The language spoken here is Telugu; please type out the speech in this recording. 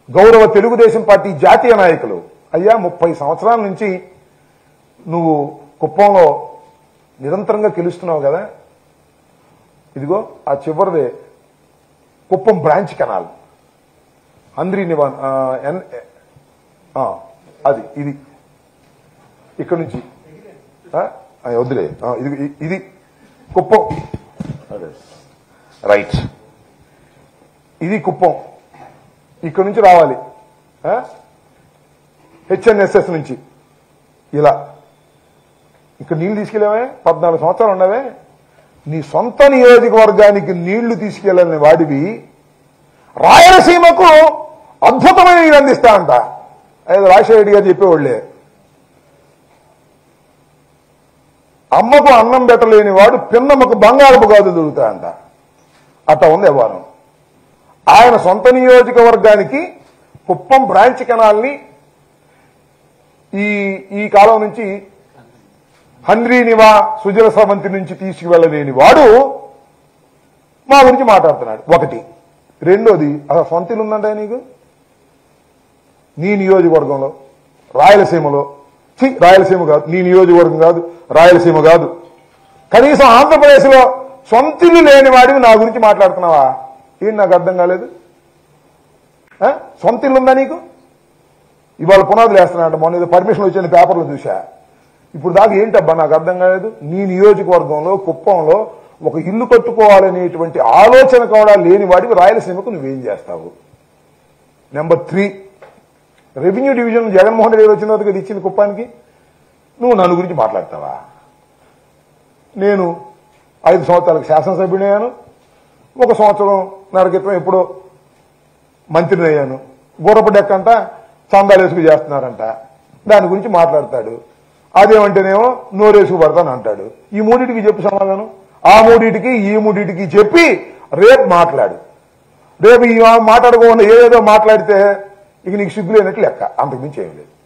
గౌరవ తెలుగుదేశం పార్టీ జాతీయ నాయకులు అయ్యా ముప్పై సంవత్సరాల నుంచి నువ్వు కుప్పంలో నిరంతరంగా గెలుస్తున్నావు కదా ఇదిగో ఆ చివరిదే కుప్పం బ్రాంచ్ కెనాల్ అంద్రి నివాన్ ఆ, ఎన్- ఆ, అది ఇది ఇక్కడ నుంచి ఆ, ఆ, వద్దులే ఆ, ఇది ఇది కుప్పం అదే రైట్ ఇది కుప్పం ఇక్కడ నుంచి రావాలి హెచ్ఎన్ఎస్ఎస్ నుంచి ఇలా ఇక్కడ నీళ్లు తీసుకెళ్ళావే పద్నాలుగు సంవత్సరాలు ఉండవే నీ సొంత నియోజకవర్గానికి నీళ్లు తీసుకెళ్ళని వాడివి రాయలసీమకు అద్భుతమైన నీళ్ళు అందిస్తా అంట అది రాజశేఖర రెడ్డి గారు చెప్పేవాళ్లే అమ్మకు అన్నం పెట్టలేని వాడు పిన్నమ్మకు బంగారపు గాజులు దొరుకుతా అంట అట్లా ఉంది వ్యవహారం ఆయన సొంత నియోజకవర్గానికి కుప్పం బ్రాంచ్ కెనాల్ని ఈ ఈ కాలం నుంచి హంద్రీ నివా సుజల సమంతి నుంచి తీసుకువెళ్ళలేని వాడు మా గురించి మాట్లాడుతున్నాడు ఒకటి రెండోది అసలు సొంత ఇల్లు ఉందంటే నీకు నీ నియోజకవర్గంలో రాయలసీమలో ఛీ, రాయలసీమ కాదు నీ నియోజకవర్గం కాదు రాయలసీమ కాదు కనీసం ఆంధ్రప్రదేశ్లో సొంత ఇల్లు లేని వాడివి నా గురించి మాట్లాడుతున్నావా ఏంటి నాకు అర్థం కాలేదు ఆ? సొంత ఇల్లు ఉందా నీకు ఇవాళ పునాదులు వేస్తున్నాడు మొన్న ఏదో పర్మిషన్ వచ్చిన పేపర్లో చూసా ఇప్పుడు దాకా ఏంటబ్బా నాకు అర్థం కాలేదు నీ నియోజకవర్గంలో కుప్పంలో ఒక ఇల్లు కట్టుకోవాలనేటువంటి ఆలోచన కూడా లేని వాడికి రాయలసీమకు నువ్వేం చేస్తావు number three revenue division Jaganmohan Reddy గారు వచ్చిన తర్వాత కదా ఇచ్చింది కుప్పానికి నువ్వు నన్ను గురించి మాట్లాడతావా నేను ఐదు సంవత్సరాలకు శాసనసభ్యుడయ్యాను ఒక సంవత్సరం నర క్రితం ఎప్పుడో మంత్రిని అయ్యాను గుర్రపు డెక్కంట చందాలు వేసుకు చేస్తున్నారంట దాని గురించి మాట్లాడతాడు అదేమంటేనేమో నోరేసుకు పడతాను అంటాడు ఈ మూడింటికి చెప్పు సమాధానం ఆ మూడింటికి ఈ మూడింటికి చెప్పి రేపు మాట్లాడు రేపు ఈ మాట్లాడుకోకుండా ఏదేదో మాట్లాడితే ఇక నీకు సిగ్గు లేనట్లు లెక్క అంతకుమించి ఏం లేదు